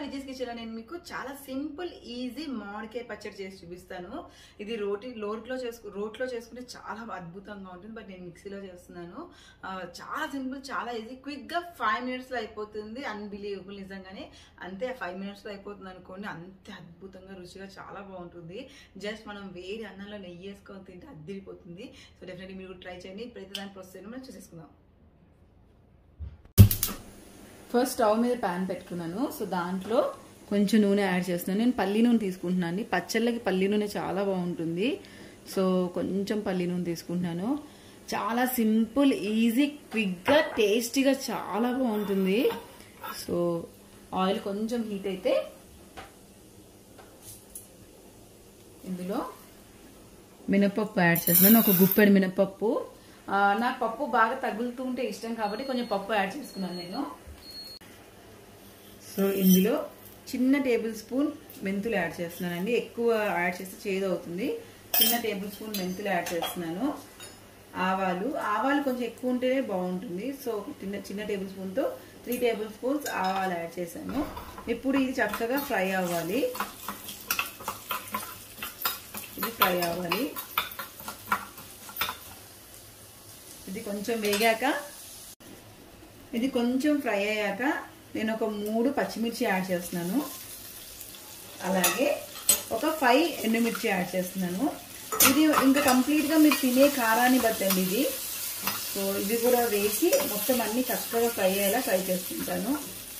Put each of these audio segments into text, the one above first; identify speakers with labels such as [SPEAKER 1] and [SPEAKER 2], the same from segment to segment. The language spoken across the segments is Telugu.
[SPEAKER 1] విజయస్ కిచెన్ నేను మీకు చాలా సింపుల్ ఈజీ మామిడికాయ పచ్చడి చేసి చూపిస్తాను ఇది రోటి రోట్లో చేసుకు రోట్లో చేసుకుంటే చాలా అద్భుతంగా ఉంటుంది బట్ నేను మిక్సీలో చేస్తున్నాను ఆ, చాలా సింపుల్ చాలా ఈజీ క్విక్గా ఫైవ్ మినిట్స్లో అయిపోతుంది అన్బిలీవబుల్ నిజంగానే అంతే ఫైవ్ మినిట్స్లో అయిపోతుంది అనుకోండి అంతే అద్భుతంగా రుచిగా చాలా బాగుంటుంది జస్ట్ మనం వేడి అన్నంలో నెయ్యి వేసుకొని తింటే అద్దిరిపోతుంది సో డెఫినెట్లీ మీరు ట్రై చేయండి ఇప్పుడైతే దాని ప్రాసెస్ మనం చూసేసుకుందాం ఫస్ట్ స్టవ్ మీద ప్యాన్ పెట్టుకున్నాను సో దాంట్లో కొంచెం నూనె యాడ్ చేస్తున్నాను నేను పల్లి నూనె తీసుకుంటున్నాను అండి పచ్చళ్ళకి పల్లి నూనె చాలా బాగుంటుంది సో కొంచెం పల్లి నూనె తీసుకుంటున్నాను చాలా సింపుల్ ఈజీ క్విక్గా టేస్టీగా చాలా బాగుంటుంది సో ఆయిల్ కొంచెం హీట్ అయితే ఇందులో మినపప్పు యాడ్ చేస్తున్నాను ఒక గుప్పెడు మినపప్పు ఆ, నాకు పప్పు బాగా తగులుతూ ఉంటే ఇష్టం కాబట్టి కొంచెం పప్పు యాడ్ చేసుకున్నాను నేను సో ఇందులో చిన్న టేబుల్ స్పూన్ మెంతులు యాడ్ చేస్తున్నానండి ఎక్కువ యాడ్ చేస్తే చేదు అవుతుంది చిన్న టేబుల్ స్పూన్ మెంతులు యాడ్ చేస్తున్నాను ఆవాలు ఆవాలు కొంచెం ఎక్కువ ఉంటేనే బాగుంటుంది సో ఒక చిన్న చిన్న టేబుల్ స్పూన్తో త్రీ టేబుల్ స్పూన్స్ ఆవాలు యాడ్ చేశాను ఇప్పుడు ఇది చక్కగా ఫ్రై అవ్వాలి ఇది ఫ్రై అవ్వాలి ఇది కొంచెం వేగాక ఇది కొంచెం ఫ్రై అయ్యాక నేను ఒక మూడు పచ్చిమిర్చి యాడ్ చేస్తున్నాను అలాగే ఒక ఫైవ్ ఎండుమిర్చి యాడ్ చేస్తున్నాను ఇది ఇంకా కంప్లీట్గా మీరు తినే కారాన్ని బట్టండి ఇది సో ఇది కూడా వేసి మొత్తం అన్ని చక్కగా ఫ్రై అయ్యేలా ఫ్రై చేసుకుంటాను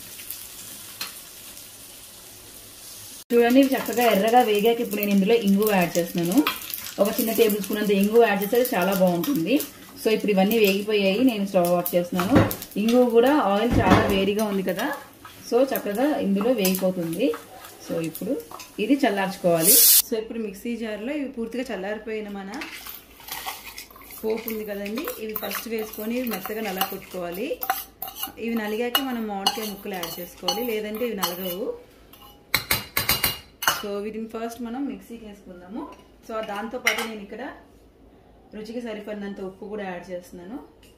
[SPEAKER 1] చూడండి ఇవి చక్కగా ఎర్రగా వేగాక ఇప్పుడు నేను ఇందులో ఇంగు యాడ్ చేస్తున్నాను ఒక చిన్న టేబుల్ స్పూన్ అంత ఇంగు యాడ్ చేస్తే చాలా బాగుంటుంది సో ఇప్పుడు ఇవన్నీ వేగిపోయాయి నేను స్టవ్ ఆఫ్ చేస్తున్నాను ఇంగు కూడా ఆయిల్ చాలా వేడిగా ఉంది కదా సో చక్కగా ఇందులో వేగిపోతుంది సో ఇప్పుడు ఇది చల్లార్చుకోవాలి సో ఇప్పుడు మిక్సీ జార్లో ఇవి పూర్తిగా చల్లారిపోయిన మన పోపు ఉంది కదండి ఇవి ఫస్ట్ వేసుకొని ఇవి మెత్తగా నల్ల కొట్టుకోవాలి ఇవి నలిగాక మనం మామిడికాయ ముక్కలు యాడ్ చేసుకోవాలి లేదంటే ఇవి నలగవు సో వీటిని ఫస్ట్ మనం మిక్సీకి వేసుకుందాము సో దాంతో పాటు నేను ఇక్కడ రుచికి సరిపడినంత ఉప్పు కూడా యాడ్ చేస్తున్నాను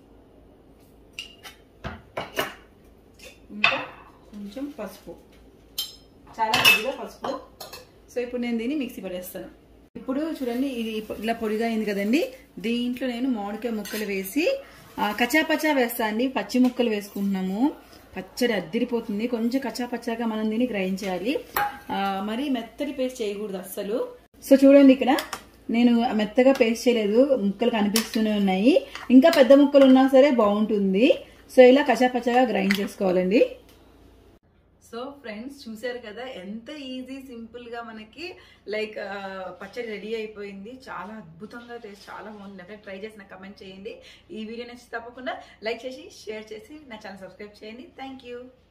[SPEAKER 1] ఇంకా కొంచెం పసుపు చాలా కొద్దిగా పసుపు సో ఇప్పుడు నేను దీన్ని మిక్సీ పడేస్తాను ఇప్పుడు చూడండి ఇది ఇలా పొడిగా అయింది కదండి దీంట్లో నేను మామిడికాయ ముక్కలు వేసి ఆ, కచ్చా పచ్చా వేస్తా అండి పచ్చి ముక్కలు వేసుకుంటున్నాము పచ్చడి అద్దిరిపోతుంది కొంచెం కచ్చా పచ్చాగా మనం దీన్ని గ్రైండ్ చేయాలి ఆ, మరి మెత్తటి పేస్ట్ చేయకూడదు అస్సలు సో చూడండి ఇక్కడ నేను మెత్తగా పేస్ట్ చేయలేదు ముక్కలు కనిపిస్తూనే ఉన్నాయి ఇంకా పెద్ద ముక్కలు ఉన్నా సరే బాగుంటుంది సో ఇలా కచ్చా పచ్చగా గ్రైండ్ చేసుకోవాలండి సో ఫ్రెండ్స్ చూసారు కదా ఎంత ఈజీ సింపుల్ గా మనకి లైక్ పచ్చడి రెడీ అయిపోయింది చాలా అద్భుతంగా టేస్ట్ చాలా బాగుంది డెఫినెట్ ట్రై చేసి నాకు కమెంట్ చేయండి ఈ వీడియో నచ్చి తప్పకుండా లైక్ చేసి షేర్ చేసి నా ఛానల్ సబ్స్క్రైబ్ చేయండి థ్యాంక్ యూ